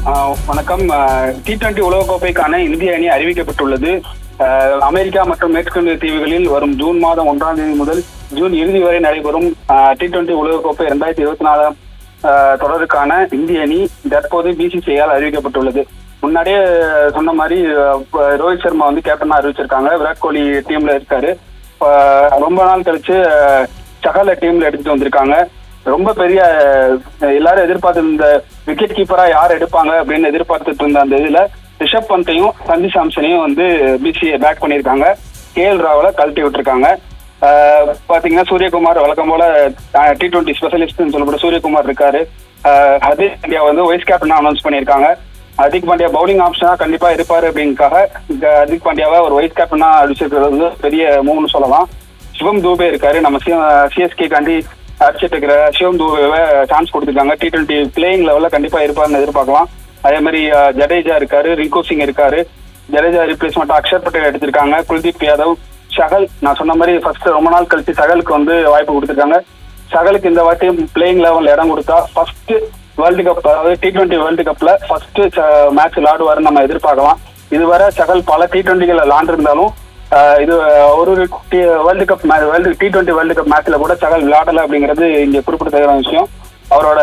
ஆஹ் வணக்கம் T twenty உலகக்கோப்பைக்கான இந்திய அணி அறிவிக்கப்பட்டுள்ளது ஆஹ் அமெரிக்கா மற்றும் மேற்கிந்திய தீவுகளில் வரும் ஜூன் மாதம் ஒன்றாம் தேதி முதல் ஜூன் இறுதி வரை நடைபெறும் டி டுவெண்டி உலகக்கோப்பை இரண்டாயிரத்தி இருபத்தி நாலாம் ஆஹ் தொடருக்கான இந்திய அணி தற்போது பிசிசிஐயால் அறிவிக்கப்பட்டுள்ளது முன்னாடியே சொன்ன மாதிரி ஆஹ் ரோஹித் சர்மா வந்து கேப்டனா அறிவிச்சிருக்காங்க விராட் கோலி டீம்ல இருக்காரு ஆஹ் ரொம்ப நாள் கழிச்சு ஆஹ் சகல டீம்ல எடுத்துட்டு வந்திருக்காங்க ரொம்ப பெரிய அஹ், எல்லாரும் எதிர்பார்த்து இந்த விக்கெட் கீப்பரா யார் எடுப்பாங்க அப்படின்னு எதிர்பார்த்துட்டு இருந்த அந்த இதுல ரிஷப் பந்தையும் சஞ்சு சாம்சனையும் வந்து பிசிஏ பேக் பண்ணியிருக்காங்க கே எல் ராவலை கழட்டி விட்டுருக்காங்க ஆஹ், பாத்தீங்கன்னா சூரியகுமார் வழக்கம் போல டி டுவெண்ட்டி ஸ்பெஷலிஸ்ட்னு சொல்லப்பட்ட சூரியகுமார் இருக்காரு ஆஹ், ஹர்திக் பாண்டியா வந்து வைஸ் கேப்டன் அனௌன்ஸ் பண்ணியிருக்காங்க ஹர்திக் பாண்டியா பவுலிங் ஆப்ஷனா கண்டிப்பா இருப்பாரு அப்படிங்கறதுக்காக இந்த ஹர்திக் பாண்டியாவை ஒரு வைஸ் கேப்டனா அடிச்சிருக்கிறது வந்து பெரிய மூவ்னு சொல்லலாம் சிவம் தூபே இருக்காரு நம்ம சிஎஸ்கே காண்டி அடிச்சிட்டு இருக்கிற சிவம் தூபேவை சான்ஸ் கொடுத்துருக்காங்க டி டுவெண்ட்டி பிளேயிங் லெவல்ல கண்டிப்பா இருப்பாருன்னு எதிர்பார்க்கலாம் அதே மாதிரி அஹ், ஜடேஜா இருக்காரு ரிங்கு சிங் இருக்காரு ஜடேஜா ரீப்ளேஸ்மெண்ட் அக்ஷர் பட்டேல் எடுத்திருக்காங்க குல்தீப் யாதவ் சகல் நான் சொன்ன மாதிரி ஃபர்ஸ்ட் ரொம்ப நாள் கழிச்சு சகலுக்கு வந்து வாய்ப்பு கொடுத்துருக்காங்க சகலுக்கு இந்த வாட்டி பிளேயிங் லெவல்ல இடம் கொடுத்தா ஃபர்ஸ்ட் வேர்ல்டு கப் அதாவது டி டுவெண்ட்டி வேர்ல்டு கப்ல ஃபர்ஸ்ட் மேட்ச் விளையாடுவாருன்னு நம்ம எதிர்பார்க்கலாம் இதுவரை சகல் பல டி டுவெண்ட்டிகளை விளாண்டிருந்தாலும் ஆஹ் இது ஒரு ஒரு world cup world T twenty world cup மேட்ச்ல கூட சகல் விளையாடல அப்படிங்கிறது இங்க குறிப்பிடத்தகுந்த விஷயம் அவரோட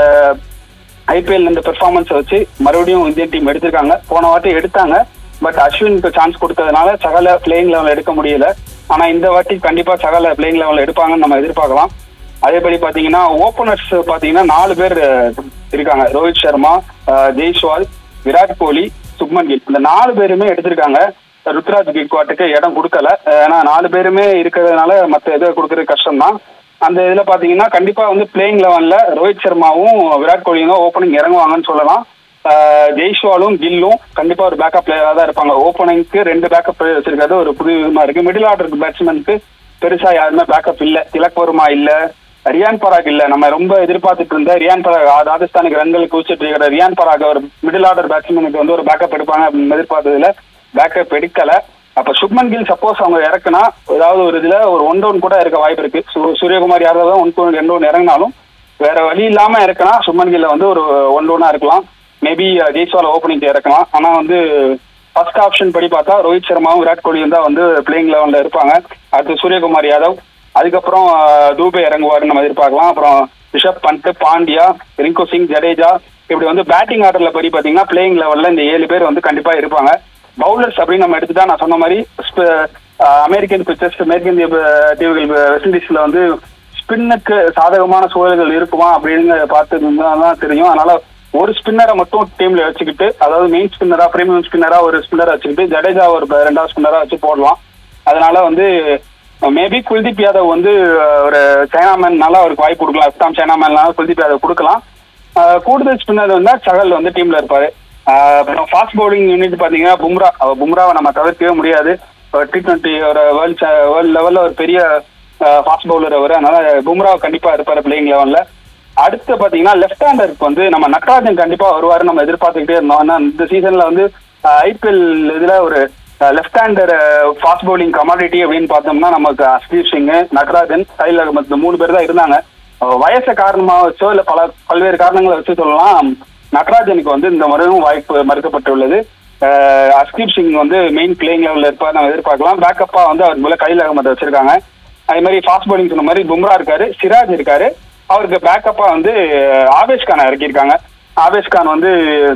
ஐபிஎல் இந்த பெர்ஃபார்மன்ஸை வச்சு மறுபடியும் இந்தியன் டீம் எடுத்திருக்காங்க போன வாட்டி எடுத்தாங்க பட் அஸ்வினுக்கு சான்ஸ் கொடுத்ததுனால சகல பிளேயிங் லெவல் எடுக்க முடியல ஆனா இந்த வாட்டி கண்டிப்பா சகல பிளேயிங் லெவல் எடுப்பாங்கன்னு நம்ம எதிர்பார்க்கலாம் அதேபடி பாத்தீங்கன்னா ஓபனர்ஸ் பாத்தீங்கன்னா நாலு பேர் அஹ், இருக்காங்க ரோஹித் சர்மா அஹ், ஜெய்ஸ்வால் விராட் கோலி சுப்மன் கில் இந்த நாலு பேருமே எடுத்திருக்காங்க ருத்ராஜ் கிக்வாட்டுக்கு இடம் கொடுக்கல அஹ், ஏன்னா நாலு பேருமே இருக்கிறதுனால மற்ற இதை கொடுக்கறது கஷ்டம் தான் அந்த இதுல பாத்தீங்கன்னா கண்டிப்பா வந்து பிளேயிங் லெவன்ல ரோஹித் சர்மாவும் விராட் கோலியும் தான் ஓப்பனிங் இறங்குவாங்கன்னு சொல்லலாம் ஆஹ் ஜெய்ஸ்வாலும் கில்லும் கண்டிப்பா ஒரு பேக்கப் பிளேயரா தான் இருப்பாங்க ஓப்பனிங்க்கு ரெண்டு பேக்கப் பிளேயர் வச்சிருக்கிறது ஒரு புது விதமா இருக்கு மிடில் ஆர்டர் பேட்ஸ்மேனுக்கு பெருசா யாருமே பேக்கப் இல்ல திலக் வர்மா இல்ல ரியான் பராக் இல்ல நம்ம ரொம்ப எதிர்பார்த்துட்டு இருந்த ரியான் பராக் ஆ- ராஜஸ்தானுக்கு ரன்கள் குவிச்சிட்டு இருக்கிற ரியான் பராக் ஒரு மிடில் ஆர்டர் பேட்ஸ்மேனுக்கு வந்து ஒரு பேக்கப் எடுப்பாங்க அப்படின்னு எதிர்பார்த்ததுல பேக்கப் எடுக்கல அப்ப சுப்மன் கில் சப்போஸ் அவங்க இறக்குனா ஏதாவது ஒரு இதுல ஒரு ஒன் டவுன் கூட இருக்க வாய்ப்பு இருக்கு சூ- சூரியகுமார் யாராவது ஒன் டவுன் ரெண்டு ஒன் இறங்கினாலும் வேற வழி இல்லாம இறக்குனா சுப்மன் கில்ல வந்து ஒரு ஒன் டவுனா இருக்கலாம் மேபி ஜெய்ஸ்வால் ஓப்பனிங் இறக்கலாம் ஆனா வந்து ஃபர்ஸ்ட் ஆப்ஷன் படி பார்த்தா ரோஹித் சர்மாவும் விராட் கோலியும் தான் வந்து பிளேயிங் லெவல்ல இருப்பாங்க அடுத்து சூரியகுமார் யாதவ் அதுக்கப்புறம் அஹ், தூபே இறங்குவாருன்னு நம்ம எதிர்பார்க்கலாம் அப்புறம் ரிஷப் பண்ட் பாண்டியா ரிங்கு சிங் ஜடேஜா இப்படி வந்து பேட்டிங் ஆர்டர்ல படி பாத்தீங்கன்னா பிளேயிங் லெவல்ல இந்த ஏழு பேர் வந்து கண்டிப்பா இருப்பாங்க பவுலர்ஸ் அப்படின்னு நம்ம எடுத்துட்டா நான் சொன்ன மாதிரி ஸ்ப- அஹ், அமெரிக்கன் பிச்சர்ஸ் மேற்கிந்திய ப- தீவுகள் வெ- வெஸ்ட் இண்டீஸ்ல வந்து ஸ்பின்னுக்கு சாதகமான சூழல்கள் இருக்குமா அப்படின்னு பார்த்து தான் தெரியும் அதனால ஒரு ஸ்பின்னரை மட்டும் டீம்ல வச்சுக்கிட்டு அதாவது மெயின் ஸ்பின்னரா பிரீமியம் ஸ்பின்னரா ஒரு ஸ்பின்னரை வச்சுக்கிட்டு ஜடேஜா ஒரு ப- ரெண்டாவது ஸ்பின்னரா வச்சு போடலாம் அதனால வந்து மேபி குல்தீப் யாதவ் வந்து அஹ், ஒரு சைனாமேன்னால அவருக்கு வாய்ப்பு கொடுக்கலாம் அஸ்தாம் சைனாமேன்னால குல்தீப் யாதவ் கொடுக்கலாம் அஹ், கூடுதல் ஸ்பின்னர் வந்தா சகல் வந்து டீம்ல இருப்பாரு அஹ், அப்புறம் ஃபாஸ்ட் பவுலிங் யூனிட் பாத்தீங்கன்னா பும்ரா அவர் பும்ராவை நம்ம தவிர்க்கவே முடியாது டி டுவெண்ட்டி ஒரு வேர்ல்ட் வேர்ல்ட் லெவல்ல ஒரு பெரிய ஃபாஸ்ட் பவுலர் அவர் அதனால பும்ரா கண்டிப்பா இருப்பாரு பிளேயிங் லெவல்ல அடுத்து பாத்தீங்கன்னா லெஃப்ட் ஹேண்டருக்கு வந்து நம்ம நட்ராஜன் கண்டிப்பா வருவாரு நம்ம எதிர்பார்த்துக்கிட்டே இருந்தோம் ஆனா இந்த சீசன்ல வந்து ஐபிஎல் இதுல ஒரு left hander fast bowling commodity அப்படின்னு பார்த்தோம்னா நமக்கு அஸ்தீப் சிங் நட்ராஜன் கையில் அகமத் இந்த மூணு பேர் தான் இருந்தாங்க அஹ் வயசை காரணமா வச்சோ இல்ல பல பல்வேறு காரணங்களை வச்சு சொல்லலாம் நட்ராஜனுக்கு வந்து இந்த முறையும் வாய்ப்பு மறுக்கப்பட்டுள்ளது அஹ் அஸ்தீப் சிங் வந்து மெயின் பிளேயிங் லெவல்ல இருப்பார் நம்ம எதிர்பார்க்கலாம் பேக்கப்பா வந்து அவர் மேல கையில் அகமத் வச்சிருக்காங்க அதே மாதிரி ஃபாஸ்ட் பவுலிங் சொன்ன மாதிரி பும்ரா இருக்காரு சிராஜ் இருக்காரு அவருக்கு பேக்கப்பா வந்து ஆவேஷ் கானை இறக்கியிருக்காங்க ஆவேஷ் கான் வந்து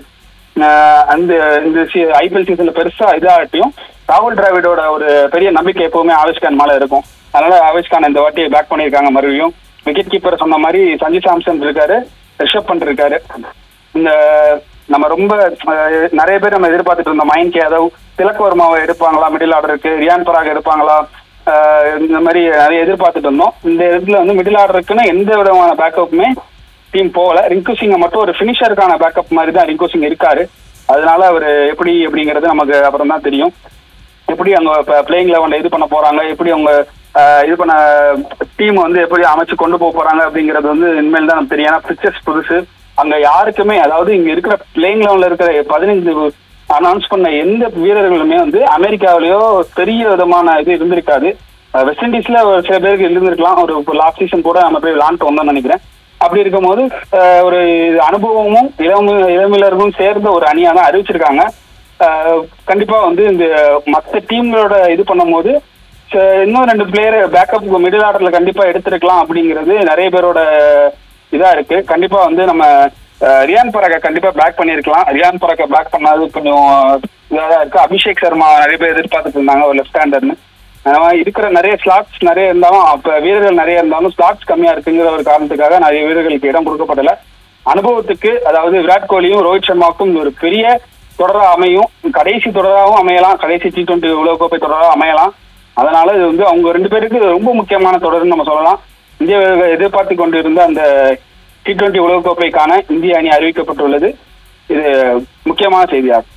அஹ், அந்த இந்த ஐபிஎல் சீசன்ல பெருசா இதாகட்டியும் ராகுல் டிராவிடோட ஒரு பெரிய நம்பிக்கை எப்பவுமே ஆவேஷ் கான் மேல இருக்கும் அதனால ஆவேஷ் கான் இந்த வாட்டி பேக் பண்ணியிருக்காங்க மறுபடியும் விக்கெட் கீப்பர் சொன்ன மாதிரி சஞ்சு சாம்சன் இருக்காரு ரிஷப் பண்ட் இருக்காரு இந்த நம்ம ரொம்ப அஹ், நிறைய பேர் நம்ம எதிர்பார்த்துட்டு இருந்தோம் மைன் யாதவ் திலக் வர்மாவை எடுப்பாங்களா மிடில் ஆர்டருக்கு ரியான் பராக் எடுப்பாங்களா அஹ், இந்த மாதிரி நிறைய எதிர்பார்த்துட்டு இருந்தோம் இந்த இடத்துல வந்து மிடில் ஆர்டருக்குன்னு எந்த விதமான பேக்கப்புமே டீம் போகல ரிங்கு சிங்கை மட்டும் ஒரு ஃபினிஷருக்கான பேக்கப் மாதிரி தான் ரிங்கு சிங் இருக்காரு அதனால அவர் எப்படி அப்படிங்கிறது நமக்கு அப்புறம் தான் தெரியும் எப்படி அவங்க பிளேயிங் லெவன்ல இது பண்ண போறாங்க எப்படி அவங்க அஹ், இது பண்ண டீம் வந்து எப்படி அமைச்சு கொண்டு போக போறாங்க அப்படிங்கிறது வந்து இனிமேல் தான் நமக்கு தெரியும் ஏன்னா பிக்சர்ஸ் புதுசு அங்க யாருக்குமே அதாவது இங்க இருக்கிற பிளேயிங் லெவன்ல இருக்கிற பதினைஞ்சு அனௌன்ஸ் பண்ண எந்த வீரர்களுமே வந்து அமெரிக்காவிலயோ பெரிய விதமான இது இருந்திருக்காது அஹ், வெஸ்ட் இண்டீஸ்ல ஒரு சில பேருக்கு இருந்திருக்கலாம் ஒரு லாஸ்ட் சீசன் கூட நம்ம போய் விளாண்டு வந்தோம்னு நினைக்கிறேன் அப்படி இருக்கும்போது அஹ், ஒரு அனுபவமும் இளம் இளமிலரும் சேர்ந்த ஒரு அணியா தான் அறிவிச்சிருக்காங்க அஹ், கண்டிப்பா வந்து இந்த மற்ற டீம்களோட இது பண்ணும்போது ச- இன்னும் ரெண்டு பிளேயர் பேக்கப் மிடில் ஆர்டர்ல கண்டிப்பா எடுத்திருக்கலாம் அப்படிங்கிறது நிறைய பேரோட இதா இருக்கு கண்டிப்பா வந்து நம்ம அஹ், ரியான் பராக கண்டிப்பா பேக் பண்ணியிருக்கலாம் ரியான் பராக பேக் பண்ணாது கொஞ்சம் இதாக தான் இருக்கு அபிஷேக் சர்மா நிறைய பேர் எதிர்பார்த்துட்டு இருந்தாங்க ஒரு லெஃப்ட் ஹேண்டர்னு அந்த மாதிரி இருக்கிற நிறைய ஸ்லாட்ஸ் நிறைய இருந்தாலும் அப்ப வீரர்கள் நிறைய இருந்தாலும் ஸ்லாட்ஸ் கம்மியா இருக்குங்கிற ஒரு காரணத்துக்காக நிறைய வீரர்களுக்கு இடம் கொடுக்கப்படல அனுபவத்துக்கு அதாவது விராட் கோலியும் ரோஹித் சர்மாவுக்கும் ஒரு பெரிய தொடரா அமையும் கடைசி தொடராகவும் அமையலாம் கடைசி டி டுவெண்ட்டி உலகக்கோப்பை தொடராக அமையலாம் அதனால இது வந்து அவங்க ரெண்டு பேருக்கு ரொம்ப முக்கியமான தொடர்னு நம்ம சொல்லலாம் இந்திய வீரர்கள் எதிர்பார்த்து கொண்டிருந்த அந்த டி டுவெண்ட்டி உலகக்கோப்பைக்கான இந்திய அணி அறிவிக்கப்பட்டுள்ளது இது முக்கியமான செய்தியாகும்